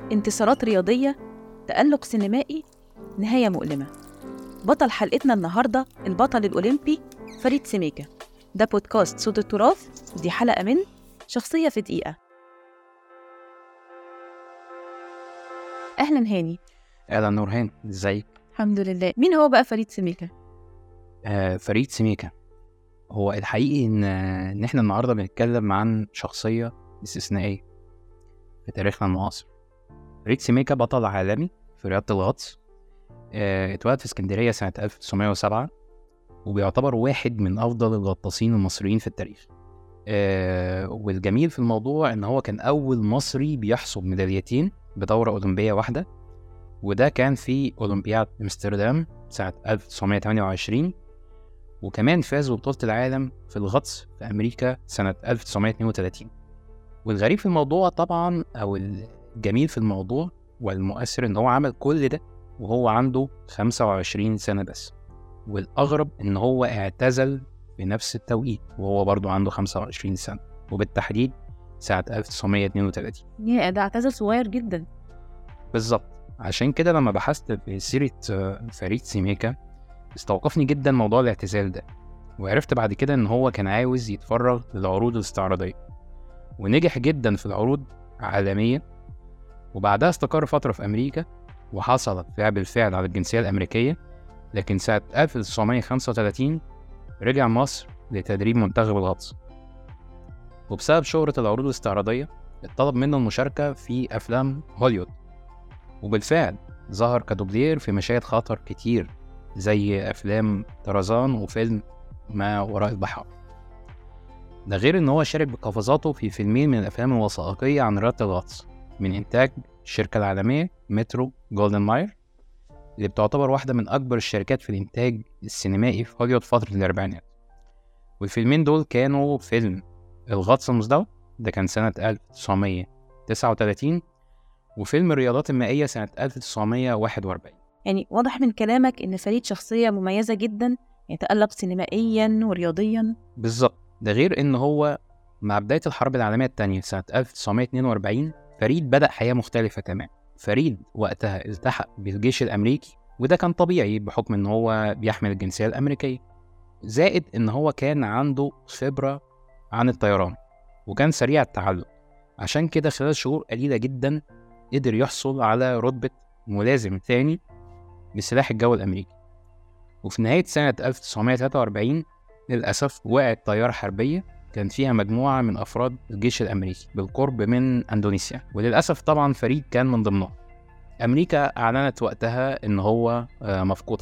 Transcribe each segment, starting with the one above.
انتصارات رياضية تألق سينمائي نهاية مؤلمة بطل حلقتنا النهاردة البطل الأولمبي فريد سميكة ده بودكاست صوت التراث دي حلقة من شخصية في دقيقة أهلا هاني اهلا نورهان ازيك الحمد لله مين هو بقى فريد سميكة؟ آه فريد سميكة هو الحقيقي ان ان احنا النهارده بنتكلم عن شخصيه استثنائيه في تاريخنا المعاصر فريد سميكة بطل عالمي في رياضه الغطس آه اتولد في اسكندريه سنه 1907 وبيعتبر واحد من افضل الغطاسين المصريين في التاريخ آه والجميل في الموضوع ان هو كان اول مصري بيحصد ميداليتين بدوره اولمبيه واحده وده كان في أولمبياد أمستردام سنة 1928 وكمان فاز ببطولة العالم في الغطس في أمريكا سنة 1932 والغريب في الموضوع طبعا أو الجميل في الموضوع والمؤثر إن هو عمل كل ده وهو عنده 25 سنة بس والأغرب إن هو اعتزل في نفس التوقيت وهو برضه عنده 25 سنة وبالتحديد سنة 1932 يا ده اعتزل صغير جدا بالظبط عشان كده لما بحثت في سيرة آه، فريد سيميكا استوقفني جدا موضوع الاعتزال ده وعرفت بعد كده ان هو كان عاوز يتفرغ للعروض الاستعراضية ونجح جدا في العروض عالميا وبعدها استقر فترة في أمريكا وحصل فيها بالفعل على الجنسية الأمريكية لكن سنة 1935 رجع مصر لتدريب منتخب الغطس وبسبب شهرة العروض الاستعراضية اتطلب منه المشاركة في أفلام هوليوود وبالفعل ظهر كدوبلير في مشاهد خطر كتير زي أفلام طرزان وفيلم ما وراء البحار ده غير إن هو شارك بقفزاته في فيلمين من الأفلام الوثائقية عن رياضة الغطس من إنتاج الشركة العالمية مترو جولدن ماير اللي بتعتبر واحدة من أكبر الشركات في الإنتاج السينمائي في هوليوود فترة الأربعينات والفيلمين دول كانوا فيلم الغطس المزدوج ده كان سنة 1939 وفيلم الرياضات المائية سنة 1941 يعني واضح من كلامك إن فريد شخصية مميزة جدا يتألق سينمائيا ورياضيا بالظبط ده غير ان هو مع بداية الحرب العالمية التانية سنة 1942 فريد بدأ حياة مختلفة تماما فريد وقتها التحق بالجيش الأمريكي وده كان طبيعي بحكم ان هو بيحمل الجنسية الأمريكية زائد ان هو كان عنده خبرة عن الطيران وكان سريع التعلم عشان كده خلال شهور قليلة جدا قدر يحصل على رتبة ملازم ثاني بسلاح الجو الأمريكي وفي نهاية سنة 1943 للأسف وقعت طيارة حربية كان فيها مجموعة من أفراد الجيش الأمريكي بالقرب من أندونيسيا وللأسف طبعا فريد كان من ضمنهم أمريكا أعلنت وقتها إن هو آه، مفقود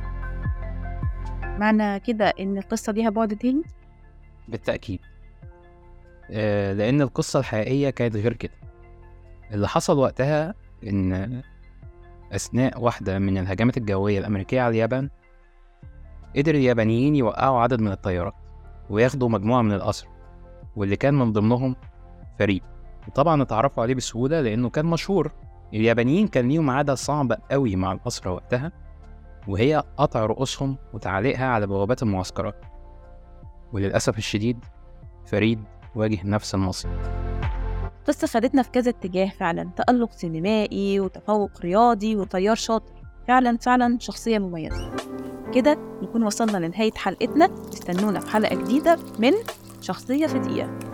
معنى كده إن القصة ليها بعد تاني بالتأكيد آه، لأن القصة الحقيقية كانت غير كده اللي حصل وقتها إن أثناء واحدة من الهجمات الجوية الأمريكية على اليابان قدر اليابانيين يوقعوا عدد من الطيارات وياخدوا مجموعة من الأسرى واللي كان من ضمنهم فريد وطبعا اتعرفوا عليه بسهولة لأنه كان مشهور اليابانيين كان ليهم عادة صعبة قوي مع الأسرى وقتها وهي قطع رؤوسهم وتعليقها على بوابات المعسكرات وللأسف الشديد فريد واجه نفس المصير قصة خدتنا في كذا اتجاه فعلا تألق سينمائي وتفوق رياضي وطيار شاطر فعلا فعلا شخصية مميزة كده نكون وصلنا لنهاية حلقتنا استنونا في حلقة جديدة من شخصية في دقيقة